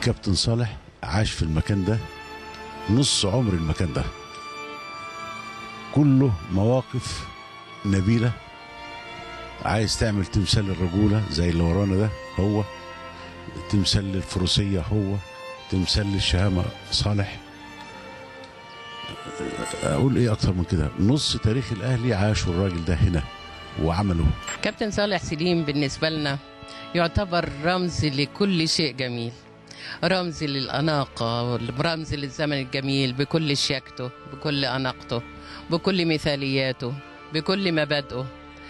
الكابتن صالح عاش في المكان ده نص عمر المكان ده كله مواقف نبيلة عايز تعمل تمثال الرجولة زي اللي ورانا ده هو تمثال للفروسية هو تمثال للشهامة صالح أقول إيه أكتر من كده نص تاريخ الأهلي عاشوا الراجل ده هنا وعمله كابتن صالح سليم بالنسبة لنا يعتبر رمز لكل شيء جميل رمز للأناقة رمز للزمن الجميل بكل شياكته بكل أناقته بكل مثالياته بكل مبادئه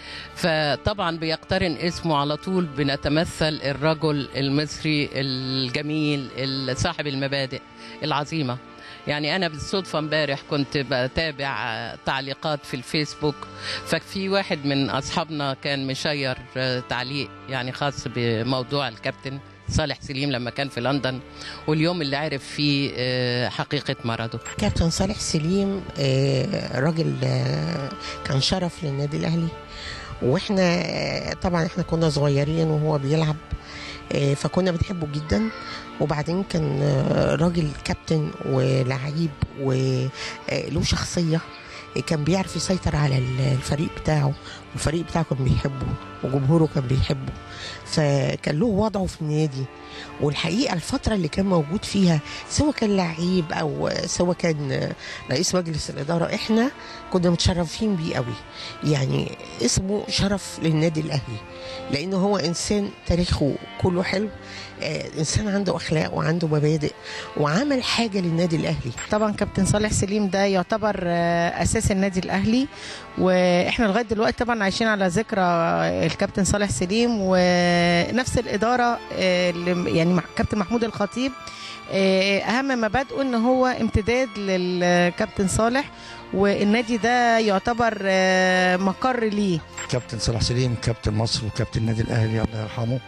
فطبعا بيقترن اسمه على طول بنتمثل الرجل المصري الجميل صاحب المبادئ العظيمة يعني انا بالصدفه امبارح كنت بتابع تعليقات في الفيسبوك ففي واحد من اصحابنا كان مشير تعليق يعني خاص بموضوع الكابتن صالح سليم لما كان في لندن واليوم اللي عرف فيه حقيقه مرضه كابتن صالح سليم راجل كان شرف للنادي الاهلي واحنا طبعا احنا كنا صغيرين وهو بيلعب فكنا بنحبه جدا وبعدين كان راجل كابتن ولعيب وله شخصية كان بيعرف يسيطر على الفريق بتاعه والفريق بتاعه كان بيحبه وجمهوره كان بيحبه فكان له وضعه في النادي والحقيقه الفتره اللي كان موجود فيها سواء كان لعيب او سواء كان رئيس مجلس الاداره احنا كنا متشرفين بيه قوي يعني اسمه شرف للنادي الاهلي لانه هو انسان تاريخه كله حلو آه انسان عنده اخلاق وعنده مبادئ وعمل حاجه للنادي الاهلي طبعا كابتن صالح سليم ده يعتبر آه اساس النادي الاهلي واحنا لغايه دلوقتي طبعا عايشين على ذكرى الكابتن صالح سليم ونفس الاداره اللي يعني كابتن محمود الخطيب اهم مبادئه ان هو امتداد للكابتن صالح والنادي ده يعتبر مقر ليه كابتن صالح سليم كابتن مصر وكابتن النادي الاهلي الله يرحمه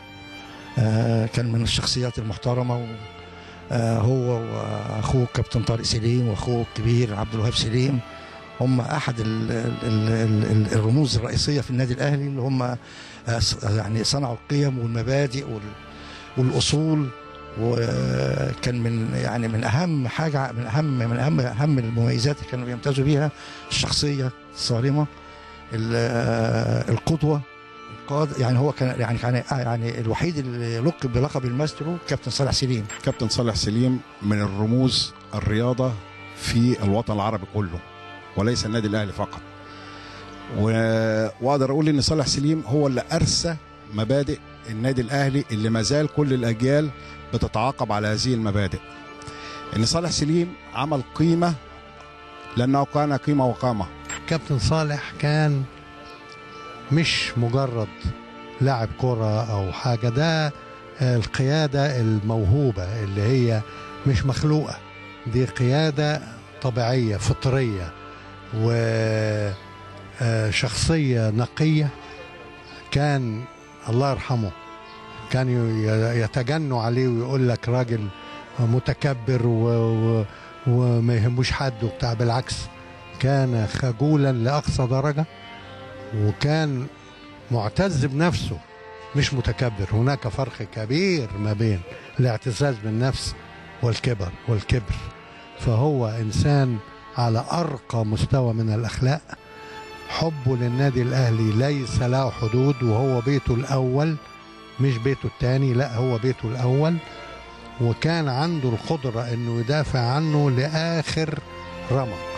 كان من الشخصيات المحترمه هو واخوه كابتن طارق سليم واخوه الكبير عبد الوهاب سليم هم احد ال ال ال الرموز الرئيسيه في النادي الاهلي اللي هم يعني صنعوا القيم والمبادئ والاصول وكان من يعني من اهم حاجه من اهم من اهم اهم المميزات اللي كانوا بيمتازوا بيها الشخصيه الصارمه القدوه القاد يعني هو كان يعني كان يعني الوحيد اللي لقب بلقب الماسترو كابتن صالح سليم كابتن صالح سليم من الرموز الرياضه في الوطن العربي كله وليس النادي الاهلي فقط واقدر اقول ان صالح سليم هو اللي ارسى مبادئ النادي الاهلي اللي ما زال كل الاجيال بتتعاقب على هذه المبادئ ان صالح سليم عمل قيمه لانه كان قيمه وقامه كابتن صالح كان مش مجرد لاعب كرة أو حاجة ده القيادة الموهوبة اللي هي مش مخلوقة دي قيادة طبيعية فطرية وشخصية نقية كان الله يرحمه كان يتجنوا عليه ويقول لك راجل متكبر و... و... وما يهموش حد وبتاع بالعكس كان خجولا لأقصى درجة وكان معتز بنفسه مش متكبر هناك فرق كبير ما بين الاعتزاز بالنفس والكبر والكبر فهو إنسان على أرقى مستوى من الأخلاق حبه للنادي الأهلي ليس له حدود وهو بيته الأول مش بيته الثاني لا هو بيته الأول وكان عنده القدرة أنه يدافع عنه لآخر رمق